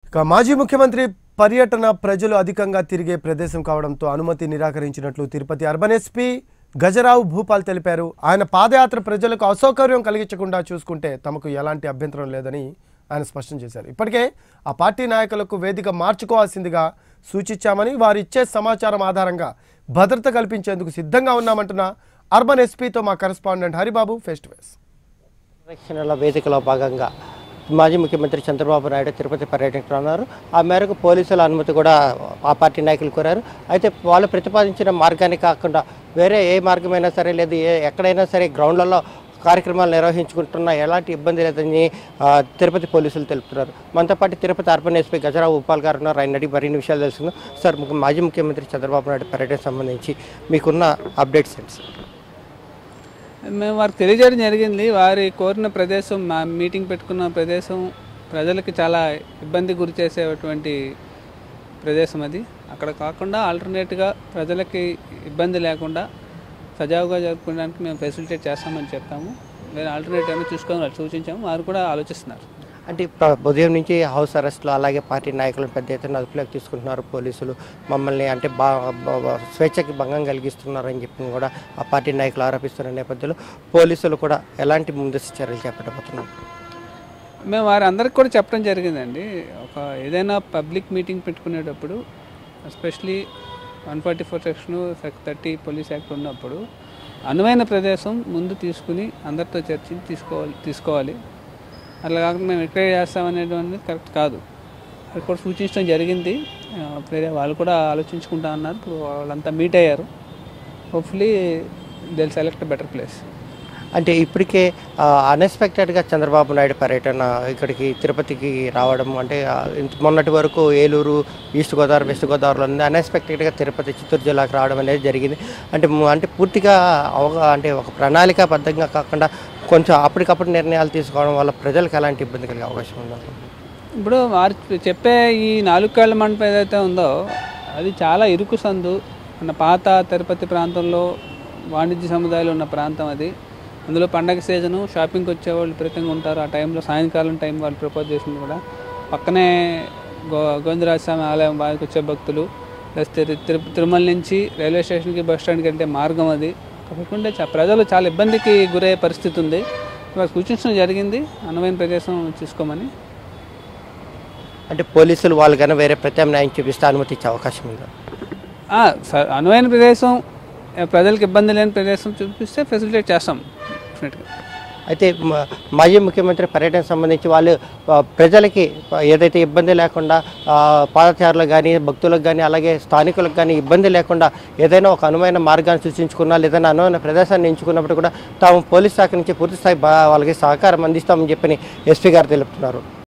ఇక మాజీ ముఖ్యమంత్రి పర్యటన ప్రజలు అధికంగా తిరిగే ప్రదేశం కావడంతో అనుమతి నిరాకరించినట్లు తిరుపతి అర్బన్ ఎస్పీ గజరావు భూపాల్ తెలిపారు ఆయన పాదయాత్ర ప్రజలకు అసౌకర్యం కలిగించకుండా చూసుకుంటే తమకు ఎలాంటి అభ్యంతరం లేదని ఆయన స్పష్టం చేశారు ఇప్పటికే ఆ పార్టీ నాయకులకు వేదిక మార్చుకోవాల్సిందిగా సూచించామని వారు ఇచ్చే సమాచారం ఆధారంగా భద్రత కల్పించేందుకు సిద్ధంగా ఉన్నామంటున్న అర్బన్ ఎస్పీతో మా correspondent Haribabu face to face రక్షణల వేదికలో భాగంగా మాజీ ముఖ్యమంత్రి చంద్రబాబు నాయుడు తిరుపతి పర్యటనకు ఉన్నారు ఆ మేరకు పోలీసుల అనుమతి కూడా ఆ పార్టీ నాయకులు కోరారు అయితే వాళ్ళు ప్రతిపాదించిన మార్గాన్ని కాకుండా వేరే ఏ మార్గమైనా సరే లేదు ఏ ఎక్కడైనా సరే గ్రౌండ్లలో కార్యక్రమాలు నిర్వహించుకుంటున్నా ఎలాంటి ఇబ్బంది లేదని ఆ, తిరుపతి పోలీసులు తెలుపుతున్నారు మనతో పాటు తిరుపతి అర్బన్ ఎస్పీ గజరావు ఉపాల్ గారు ఉన్నారు ఆయన అడిగి మరిన్ని విషయాలు తెలుసుకుందాం సార్ మీకు మాజీ ముఖ్యమంత్రి చంద్రబాబు నాయుడు పర్యటనకు సంబంధించి మీకున్న అప్డేట్స్ ఏంటి సార్ మేము వారికి తెలియజేయడం జరిగింది వారి కోరిన ప్రదేశం మా మీటింగ్ పెట్టుకున్న ప్రదేశం ప్రజలకి చాలా ఇబ్బంది గురి చేసేటువంటి ప్రదేశం అది అక్కడ కాకుండా ఆల్టర్నేట్గా ప్రజలకి ఇబ్బంది లేకుండా సజావుగా జరుపుకోవడానికి మేము ఫెసిలిటేట్ చేస్తామని చెప్పాము వేరే ఆల్టర్నేట్ ఏమైనా చూసుకొని వాళ్ళు సూచించాము వారు కూడా ఆలోచిస్తున్నారు అంటే ప్ర- ఉదయం నుంచి హౌస్ అరెస్ట్లు అలాగే పార్టీ నాయకులను పెద్ద ఎత్తున అదుపులోకి తీసుకుంటున్నారు పోలీసులు మమ్మల్ని అంటే బా బా- బా- స్వేచ్ఛకి భంగం కలిగిస్తున్నారని చెప్పి కూడా ఆ పార్టీ నాయకులు ఆరోపిస్తున్న నేపథ్యంలో పోలీసులు కూడా ఎలాంటి ముందస్తు చర్యలు చేపట్టబోతున్నారు మేము వారి అందరికి కూడా చెప్పడం జరిగిందండి ఒక ఏదైనా పబ్లిక్ మీటింగ్ పెట్టుకునేటప్పుడు especially one forty four section thirty police act ఉన్నప్పుడు అనువైన ప్రదేశం ముందు తీసుకుని అందరితో చర్చించి తీసుకోవాలి తీసుకోవాలి అట్లా కాకుండా మేము ఎక్కడే చేస్తామనేటువంటిది కరెక్ట్ కాదు అది కూడా సూచించడం జరిగింది ఆ, వేరే వాళ్ళు కూడా ఆలోచించుకుంటా అన్నారు ఇప్పుడు వాళ్ళంతా మీట్ అయ్యారు hopefully they'll select better place అంటే ఇప్పటికే అన్ఎక్స్పెక్టెడ్గా చంద్రబాబు నాయుడు పర్యటన ఇక్కడికి తిరుపతికి రావడం అంటే ఆ, ఇంత మొన్నటి వరకు ఏలూరు ఈస్ట్ గోదావరి వెస్ట్ గోదావరిలో ఉంది అన్ఎక్స్పెక్టెడ్గా తిరుపతి చిత్తూరు జిల్లాకు రావడం అనేది జరిగింది అంటే ము- అంటే పూర్తిగా అవగా అంటే ఒక ప్రణాళికాబద్ధంగా కాకుండా కొంచెం అప్పటికప్పుడు నిర్ణయాలు తీసుకోవడం వల్ల ప్రజలకు ఎలాంటి ఇబ్బంది కలిగే అవకాశం ఉంది ఇప్పుడు వారు చెప్పే ఈ నాలుగు కాళ్ళ మండపం ఏదైతే ఉందో అది చాలా ఇరుకు సందు మన పాత తిరుపతి ప్రాంతంలో వాణిజ్య సముదాయాలు ఉన్న ప్రాంతం అది అందులో పండగ సీజను షాపింగ్కి వచ్చేవాళ్ళు విపరీతంగా ఉంటారు ఆ టైంలో సాయంకాలం టైం వాళ్ళు ప్రపోజ్ చేసింది కూడా పక్కనే గో గోవిందరాజ స్వామి ఆలయం వారికి వచ్చే భక్తులు ప్లస్ తిరు తిరు- తిరుమల నుంచి రైల్వే స్టేషన్కి బస్ స్టాండ్కి వెళ్తే మార్గం అది కాకుండా చా- ప్రజలు చాలా ఇబ్బందికి గురయ్యే పరిస్థితి ఉంది వారు సూచించడం జరిగింది అనువైన ప్రదేశం చూసుకోమని అంటే పోలీసులు వాళ్ళు కన్నా వేరే ప్రత్యామ్నాయం చూపిస్తే అనుమతి ఇచ్చే అవకాశం ఉంది ఆ, స- అనువైన ప్రదేశం ఏ, ప్రజలకు ఇబ్బంది లేని ప్రదేశం చూపిస్తే ఫెసిలిటేట్ చేస్తాం డెఫినెట్గా అయితే మ- మాజీ ముఖ్యమంత్రి పర్యటన సంబంధించి వాళ్ళు ఆ, ప్రజలకి ఆ, ఏదైతే ఇబ్బంది లేకుండా ఆ, పాదచారులకు కానీ భక్తులకు కానీ అలాగే స్థానికులకు కానీ ఇబ్బంది లేకుండా ఏదైనా ఒక అనువైన మార్గాన్ని సూచించుకున్నా లేదైనా అనువైన ప్రదేశాన్ని ఎంచుకున్నప్పుడు కూడా తాము పోలీస్ శాఖ నుంచి పూర్తి స్థాయి బా- వాళ్ళకి సహకారం అందిస్తామని చెప్పని ఎస్పీ గారు తెలుపుతున్నారు